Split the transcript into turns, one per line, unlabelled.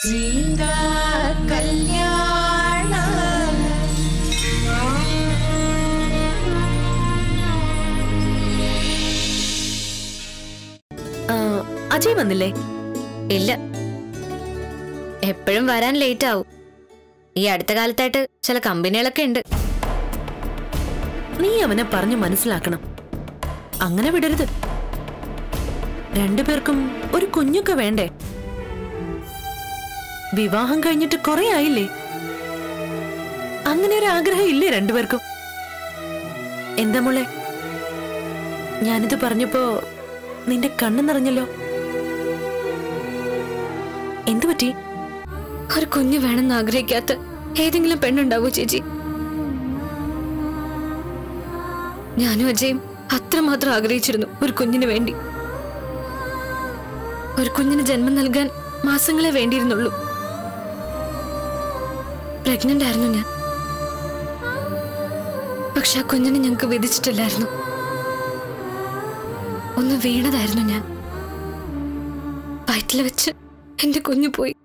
സീതാ കല്യാണ
ആ, അജയ് വന്നില്ലേ
ഇല്ല എപ്പോഴും വരാൻ ലേറ്റ് ആവും ഈ അടുത്ത കാലത്തായിട്ട് ചില കമ്പനികളൊക്കെ ഉണ്ട്
നീ അവനെ പറഞ്ഞു മനസ്സിലാക്കണം അങ്ങനെ വിടരുത് രണ്ടുപേർക്കും ഒരു കുഞ്ഞൊക്കെ വേണ്ടേ വിവാഹം കഴിഞ്ഞിട്ട് കുറെ ആയില്ലേ അങ്ങനെ ഒരു ആഗ്രഹം ഇല്ലേ രണ്ടുപേർക്കും എന്താ മോളെ ഞാനിത് പറഞ്ഞപ്പോ നിന്റെ കണ്ണു നിറഞ്ഞല്ലോ എന്തു പറ്റി
ഒരു കുഞ്ഞ് വേണമെന്ന് ആഗ്രഹിക്കാത്ത ഏതെങ്കിലും പെണ്ണുണ്ടാവോ ചേച്ചി ഞാനും അജയും അത്രമാത്രം ആഗ്രഹിച്ചിരുന്നു ഒരു കുഞ്ഞിന് വേണ്ടി ഒരു കുഞ്ഞിന് ജന്മം നൽകാൻ മാസങ്ങളെ വേണ്ടിയിരുന്നുള്ളൂ പ്രഗ്നന്റ് ആയിരുന്നു ഞാൻ പക്ഷെ ആ കുഞ്ഞിനെ ഞങ്ങൾക്ക് വിധിച്ചിട്ടില്ലായിരുന്നു ഒന്ന് വീണതായിരുന്നു ഞാൻ വയറ്റിൽ വെച്ച് എന്റെ കുഞ്ഞു പോയി